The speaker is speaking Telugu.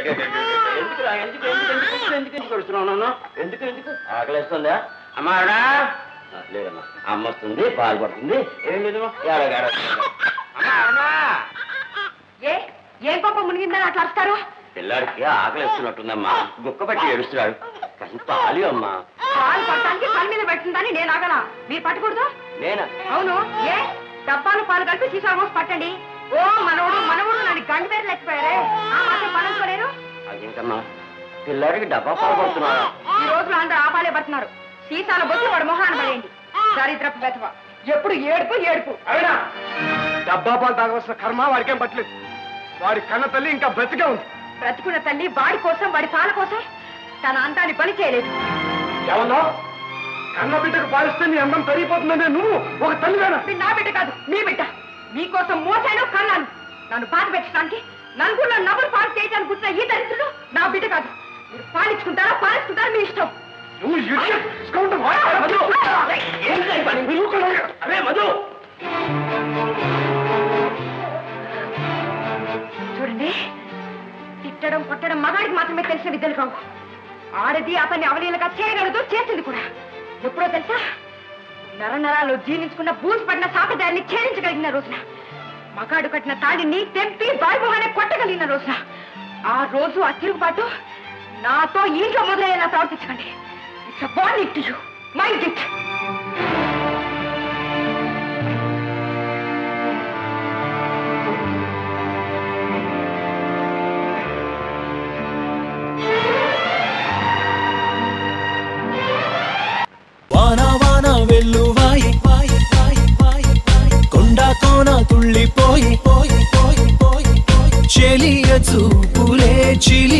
ఎందుకురా ఎందుకు ఎందుకు ఎందుకు ఎందుకు ఎందుకు కొడుతున్నావు నన్ను ఎందుకు ఎందుకు ఆకలిస్తుందా అమ్మా ఆవిడా ఆ, లేదమ్మా అమ్మ వస్తుంది పాలు పడుతుంది ఏం లేదమ్మా ఏడగాడ అమ్మా ఆవిడా ఏ ఏం కోపం మునిగిందని అట్లా వస్తారు పిల్లాడికి ఆకలిస్తున్నట్టుందమ్మా గుక్క పట్టి ఏడుస్తున్నాడు కాస్త పాలు అమ్మా పాలు పట్టడానికి పని మీద పెడుతుందని నేను ఆగలా మీరు పట్టకూడదు నేనా అవును ఏ డబ్బాలు పాలు కలిపి సీసా పోసి పట్టండి ఓ మనవడు మనవడు నన్ను గంట పేరు లెక్కిపోయారే ఆ మాత్రం పని అనుకోలేరు అదేంటమ్మా పిల్లాడికి డబ్బా పాలు పడుతున్నారా ఈ రోజులు అందరూ ఆపాలే పడుతున్నారు సీసాల బొచ్చి వాడు మొహాన్ని పడేయండి దరిద్రపు వెతవ ఎప్పుడు ఏడుపు ఏడుపు అయినా డబ్బా పాలు తాగవలసిన కర్మ వాడికేం పట్టలేదు వాడి కన్న తల్లి ఇంకా బ్రతికే ఉంది బ్రతుకున్న తల్లి వాడి కోసం వాడి పాల కోసం తన అందాన్ని పని చేయలేదు ఏమన్నా కన్న బిడ్డకు పాలిస్తే నీ అందం పెరిగిపోతుందనే నువ్వు ఒక తల్లివేనా ఇది నా బిడ్డ కాదు మీ బిడ్డ మీకోసం మోసాను కన్నాను నన్ను పాత పెట్టడానికి నలుగురిలో నవ్వులు పాలు చేయడానికి పుట్టిన ఈ దరిద్రుడు నా బిడ్డ కాదు మీరు పాలించుకుంటారా పాలించుకుంటారా మీ ఇష్టం నువ్వు idiot. scoundrel. మధు. ఏంటి ఈ పని? మీరు ఊరుకోండి. అరే మధు చూడండి తిట్టడం కొట్టడం మగాడికి మాత్రమే తెలిసిన విద్యలు కావు ఆడది అతన్ని అవలీలగా చేయగలదు చేసింది కూడా ఎప్పుడో తెలుసా నర నరాలు జీర్ణించుకున్న బూజు పడిన సాంప్రదాయాన్ని ఛేదించగలిగిన రోజున మగాడు కట్టిన తాడిని తెంపి బాయిమోహాన్ని కొట్టగలిగిన రోజున ఆ రోజు ఆ తిరుగుబాటు నాతో ఇంట్లో మొదలయ్యేలా ప్రవర్తించకండి it's warning to you mind it వాన వాన వెల్లువాయి వాయి వాయి వాయి వాయి కొండ కోన తుళ్ళిపోయి పోయి పోయి పోయి పోయి చెలియ చూపులే చిలి